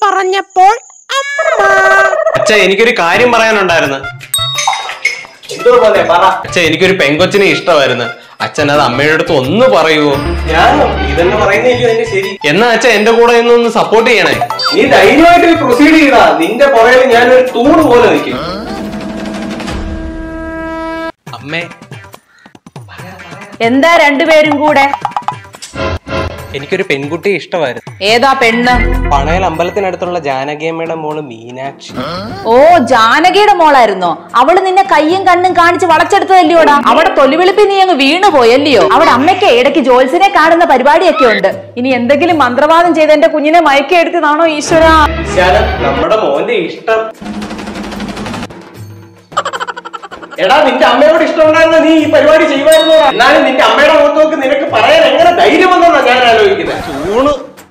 പറഞ്ഞപ്പോൾ അമ്മ അച്ഛ എനിക്കൊരു കാര്യം പറയാനുണ്ടായിരുന്നു എന്തോ പോലെ പറ അച്ഛ എനിക്കൊരു പെങ്കൊച്ചിനെ ഇഷ്ടമായിരുന്നു അച്ഛൻ അത് അമ്മയുടെ അടുത്ത് ഒന്ന് പറയുവോ ഞാനോ ഇതെന്നെ പറയുന്നില്ലയോ എന്റെ ശരി എന്നാ അച്ഛൻ എന്റെ കൂടെ നിന്ന് ഒന്ന് സപ്പോർട്ട് ചെയ്യണേ നീ ധൈര്യമായിട്ട് പ്രൊസീഡ് ചെയ്താ നിന്റെ പുറകിൽ ഞാനൊരു തൂണ് പോലെ നിൽക്കും അമ്മേ എന്താ രണ്ടുപേരും കൂടെ എനിക്കൊരു പെൺകുട്ടിയെ ഇഷ്ടമായിരുന്നു ഏതാ പെണ്ണ് പണയൽ അമ്പലത്തിനടുത്തുള്ള ജാനകിയമ്മയുടെ മോള് മീനാക്ഷി ഓ ജാനകിയുടെ മോളായിരുന്നോ അവള് നിന്നെ കയ്യും കണ്ണും കാണിച്ച് വളച്ചെടുത്തതല്ലയോടാ അവിടെ തൊലിവെളുപ്പി നീ അങ്ങ് വീണു പോയല്ലയോ അവിടെ അമ്മയ്ക്ക് ഇടയ്ക്ക് ജോത്സിനെ കാണുന്ന പരിപാടിയൊക്കെ ഉണ്ട് ഇനി എന്തെങ്കിലും മന്ത്രവാദം ചെയ്ത് എന്റെ കുഞ്ഞിനെ മയക്കെടുത്തതാണോ ഈശ്വര വിശാലം നമ്മുടെ മോന്റെ ഇഷ്ടം എടാ നിന്റെ അമ്മയോട് ഇഷ്ടമുണ്ടായിരുന്ന നീ ഈ പരിപാടി ചെയ്യുമായിരുന്നോ എന്നാലും നിന്റെ അമ്മയുടെ മുഖത്ത് നോക്ക് നിനക്ക് പറയാൻ എങ്ങനെ ധൈര്യം വന്നാ ഞാൻ ആലോചിക്കുന്നത് ഊണ്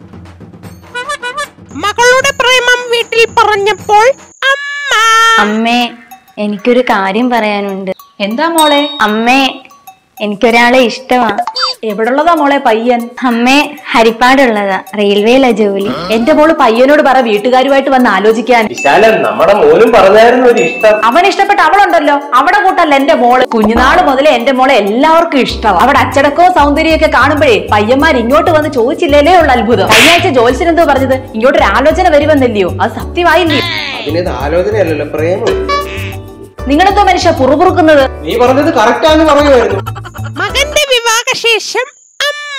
മകളുടെ പ്രേമം വീട്ടിൽ പറഞ്ഞപ്പോൾ അമ്മ അമ്മേ എനിക്കൊരു കാര്യം പറയാനുണ്ട് എന്താ മോളെ അമ്മേ എനിക്കൊരാളെ ഇഷ്ടമാ എവിടുള്ളതാ മോളെ പയ്യൻ അമ്മേ ഹരിപ്പാടുള്ളതാ റെയിൽവേയിലാ ജോലി എന്റെ മോള് പയ്യനോട് പറ വീട്ടുകാരുമായിട്ട് വന്ന് ആലോചിക്കാൻ വിശാലം നമ്മുടെ മോനും പറഞ്ഞായിരുന്നു ഒരു ഇഷ്ടം അവൻ ഇഷ്ടപ്പെട്ട അവളുണ്ടല്ലോ അവിടെ കൂട്ടല്ല എന്റെ മോള് കുഞ്ഞുനാള് മുതലേ എന്റെ മോളെ എല്ലാവർക്കും ഇഷ്ടം അവിടെ അച്ചടക്കവും സൗന്ദര്യമൊക്കെ കാണുമ്പോഴേ പയ്യന്മാർ ഇങ്ങോട്ട് വന്ന് ചോദിച്ചില്ലേലേ ഉള്ള അത്ഭുതം കഴിഞ്ഞ ആഴ്ച ജോത്സ്യൻ എന്തോ പറഞ്ഞത് ഇങ്ങോട്ട് ഒരു ആലോചന വരുമെന്നല്ലയോ അത് സത്യമായില്ലയോ അതിനത് ആലോചനയല്ലല്ലോ പ്രേമം നിങ്ങളെന്തോ മനുഷ്യ പുറപുറുക്കുന്നത് നീ പറഞ്ഞത് കറക്റ്റാന്ന് പറയുമായിരുന്നു മകന്റെ വിവാഹശേഷം അമ്മ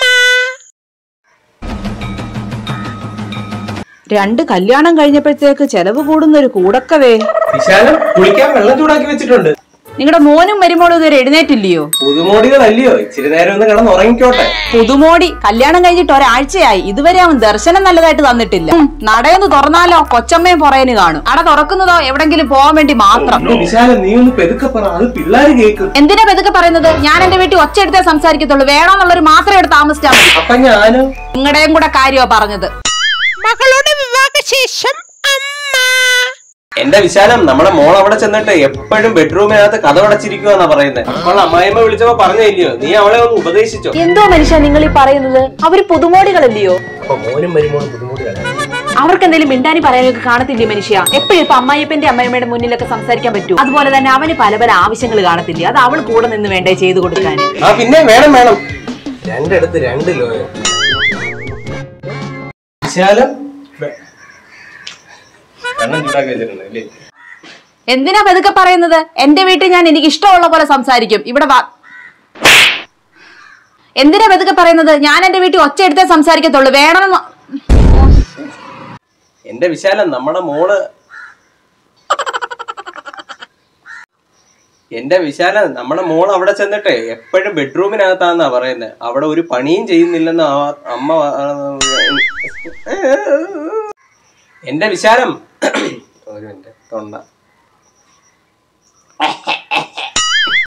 രണ്ട് കല്യാണം കഴിഞ്ഞപ്പോഴത്തേക്ക് ചെലവ് കൂടുന്ന ഒരു കൂടക്കവേ വിശാലം കുളിക്കാൻ വെള്ളം ചൂടാക്കി വെച്ചിട്ടുണ്ട് നിങ്ങളുടെ മോനും മരുമോളും ഇതുവരെ എഴുന്നേറ്റില്ലയോ പുതുമോടികളല്ലയോ ഇച്ചിരി നേരം ഒന്ന് കിടന്ന് ഉറങ്ങിക്കോട്ടെ പുതുമോടി കല്യാണം കഴിഞ്ഞിട്ട് ഒരാഴ്ചയായി ഇതുവരെ അവൻ ദർശനം നല്ലതായിട്ട് തന്നിട്ടില്ല ഉം, നടയൊന്ന് തുറന്നാലോ കൊച്ചമ്മയും പുറയന് കാണും അട തുറക്കുന്നതോ എവിടെങ്കിലും പോകാൻ വേണ്ടി മാത്രം വിശാലം നീ ഒന്ന് പെതുക്കെ പറ അത് പിള്ളേര് കേൾക്കും എന്തിനാ ഇതൊക്കെ പറയുന്നത് ഞാൻ എന്റെ വീട്ടിൽ ഒച്ച എടുത്തേ സംസാരിക്കത്തുള്ളൂ വേണമെന്നുള്ളൊരു മാത്രം എടുത്ത് താമസിച്ചാൽ മതി അപ്പൊ ഞാനോ നിങ്ങളുടെയും കൂടെ കാര്യമാ പറഞ്ഞത് മകളുടെ വിവാഹശേഷം അമ്മ എന്റെ വിശാലം നമ്മുടെ മോൾ അവിടെ ചെന്നിട്ട് എപ്പോഴും ബെഡ്റൂമിനകത്ത് കഥ അടച്ചിരിക്കുവാന്നാ പറയുന്നത് അപ്പോൾ അമ്മായിമ്മ വിളിച്ചപ്പോ പറഞ്ഞില്ലയോ നീ അവളെ ഒന്ന് ഉപദേശിച്ചോ എന്തോ മനുഷ്യ നിങ്ങൾ ഈ പറയുന്നത് അവര് പുതുമോടികളല്ലയോ അപ്പൊ മോനും മരുമോളും ബുദ്ധിമുട്ടിയാണ് അവർക്ക് എന്തെങ്കിലും മിണ്ടാനി പറയാനൊക്കെ കാണത്തില്ലേ മനുഷ്യ എപ്പോഴും ഇപ്പൊ അമ്മായിപ്പന്റെ അമ്മയമ്മയുടെ മുന്നിലൊക്കെ സംസാരിക്കാൻ പറ്റൂ അതുപോലെ തന്നെ അവന് പല പല ആവശ്യങ്ങൾ കാണത്തില്ലേ അത് അവൾ കൂടെ നിന്ന് വേണ്ടേ ചെയ്തു കൊടുക്കാൻ ആ പിന്നെ വേണം വേണം രണ്ടിടത്ത് രണ്ട് ലോയോ വിശാലം വെ- വെള്ളം ചൂടാക്കി വെച്ചിട്ടുണ്ട് അല്ലേ എന്തിനാ പതുക്കെ പറയുന്നത് എന്റെ വീട്ടിൽ ഞാൻ എനിക്ക് ഇഷ്ടമുള്ള പോലെ സംസാരിക്കും ഇവിടെ വാ എന്തിനാ പതുക്കെ പറയുന്നത് ഞാൻ എന്റെ വീട്ടിൽ ഒച്ച എടുത്തേ സംസാരിക്കത്തുള്ളൂ വേണമെന്ന് എന്റെ വിശാലം നമ്മുടെ മോള് എന്റെ വിശാലം നമ്മുടെ മോൾ അവിടെ ചെന്നിട്ട് എപ്പോഴും ബെഡ്റൂമിനകത്താന്നാ പറയുന്നത് അവിടെ ഒരു പണിയും ചെയ്യുന്നില്ലെന്ന് ആ- അമ്മ പ- എന്റെ വിശാലം ഒരു മിനിറ്റ് തൊണ്ട